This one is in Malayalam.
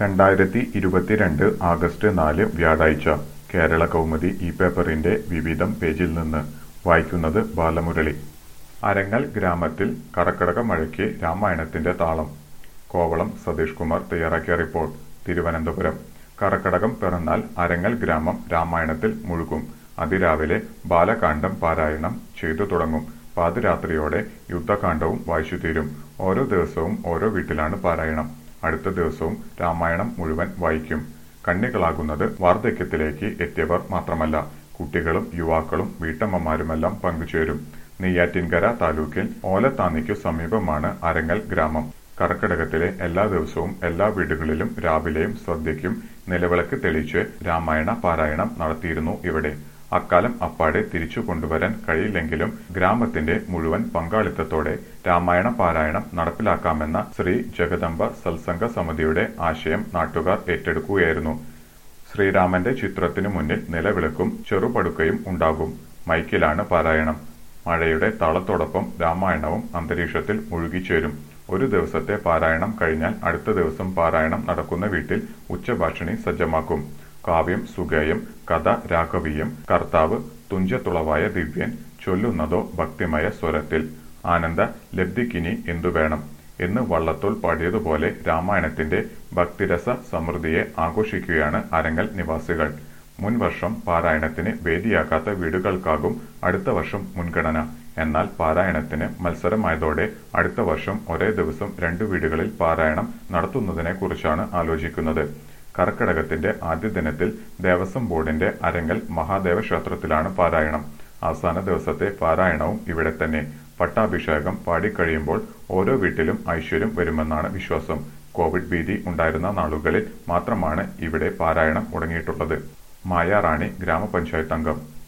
രണ്ടായിരത്തി ഇരുപത്തിരണ്ട് ആഗസ്റ്റ് നാല് വ്യാഴാഴ്ച കേരള കൗമുദി ഈ പേപ്പറിന്റെ വിവിധം പേജിൽ നിന്ന് വായിക്കുന്നത് ബാലമുരളി അരങ്ങൽ ഗ്രാമത്തിൽ കർക്കടക മഴയ്ക്ക് രാമായണത്തിന്റെ താളം കോവളം സതീഷ് കുമാർ തയ്യാറാക്കിയ റിപ്പോർട്ട് തിരുവനന്തപുരം കർക്കടകം പിറന്നാൽ അരങ്ങൽ ഗ്രാമം രാമായണത്തിൽ മുഴുകും അതിരാവിലെ ബാലകാന്ഡം പാരായണം ചെയ്തു തുടങ്ങും പാതിരാത്രിയോടെ യുദ്ധകാന്ഡവും വായിച്ചു തീരും ഓരോ ദിവസവും ഓരോ വീട്ടിലാണ് പാരായണം അടുത്ത ദിവസവും രാമായണം മുഴുവൻ വായിക്കും കണ്ണികളാകുന്നത് വാർദ്ധക്യത്തിലേക്ക് എത്തിയവർ മാത്രമല്ല കുട്ടികളും യുവാക്കളും വീട്ടമ്മമാരുമെല്ലാം പങ്കുചേരും നെയ്യാറ്റിൻകര താലൂക്കിൽ ഓലത്താന്നിക്കു സമീപമാണ് അരങ്ങൽ ഗ്രാമം കർക്കിടകത്തിലെ എല്ലാ ദിവസവും എല്ലാ വീടുകളിലും രാവിലെയും സന്ധ്യയ്ക്കും നിലവിളക്ക് തെളിയിച്ച് രാമായണ പാരായണം നടത്തിയിരുന്നു ഇവിടെ അക്കാലം അപ്പാടെ തിരിച്ചു കൊണ്ടുവരാൻ കഴിയില്ലെങ്കിലും ഗ്രാമത്തിന്റെ മുഴുവൻ പങ്കാളിത്തത്തോടെ രാമായണ പാരായണം നടപ്പിലാക്കാമെന്ന ശ്രീ ജഗദംബ സത്സംഗ സമിതിയുടെ ആശയം നാട്ടുകാർ ഏറ്റെടുക്കുകയായിരുന്നു ശ്രീരാമന്റെ ചിത്രത്തിനു മുന്നിൽ നിലവിളക്കും ചെറുപടുക്കയും ഉണ്ടാകും മൈക്കിലാണ് പാരായണം മഴയുടെ താളത്തോടൊപ്പം രാമായണവും അന്തരീക്ഷത്തിൽ മുഴുകിച്ചേരും ഒരു ദിവസത്തെ പാരായണം കഴിഞ്ഞാൽ അടുത്ത ദിവസം പാരായണം നടക്കുന്ന വീട്ടിൽ ഉച്ചഭാഷിണി സജ്ജമാക്കും കാവ്യം സുഗേയം കഥ രാഘവീയം കർത്താവ് തുഞ്ചത്തുളവായ ദിവ്യൻ ചൊല്ലുന്നതോ ഭക്തിമയ സ്വരത്തിൽ ആനന്ദ ലബ്ധിക്കിനി എന്തു വേണം എന്ന് വള്ളത്തോൾ പാടിയതുപോലെ രാമായണത്തിന്റെ ഭക്തിരസ സമൃദ്ധിയെ ആഘോഷിക്കുകയാണ് അരങ്ങൽ നിവാസികൾ മുൻ വർഷം പാരായണത്തിന് വേദിയാക്കാത്ത വീടുകൾക്കാകും അടുത്ത വർഷം മുൻഗണന എന്നാൽ പാരായണത്തിന് മത്സരമായതോടെ അടുത്ത വർഷം ഒരേ ദിവസം രണ്ടു വീടുകളിൽ പാരായണം നടത്തുന്നതിനെ കുറിച്ചാണ് ആലോചിക്കുന്നത് കർക്കിടകത്തിന്റെ ആദ്യ ദിനത്തിൽ ദേവസ്വം ബോർഡിന്റെ അരങ്ങൽ മഹാദേവ ക്ഷേത്രത്തിലാണ് പാരായണം അവസാന ദിവസത്തെ പാരായണവും ഇവിടെ തന്നെ പട്ടാഭിഷേകം പാടിക്കഴിയുമ്പോൾ ഓരോ വീട്ടിലും ഐശ്വര്യം വരുമെന്നാണ് വിശ്വാസം കോവിഡ് ഭീതി ഉണ്ടായിരുന്ന നാളുകളിൽ മാത്രമാണ് ഇവിടെ പാരായണം മുടങ്ങിയിട്ടുള്ളത് മായാറാണി ഗ്രാമപഞ്ചായത്ത് അംഗം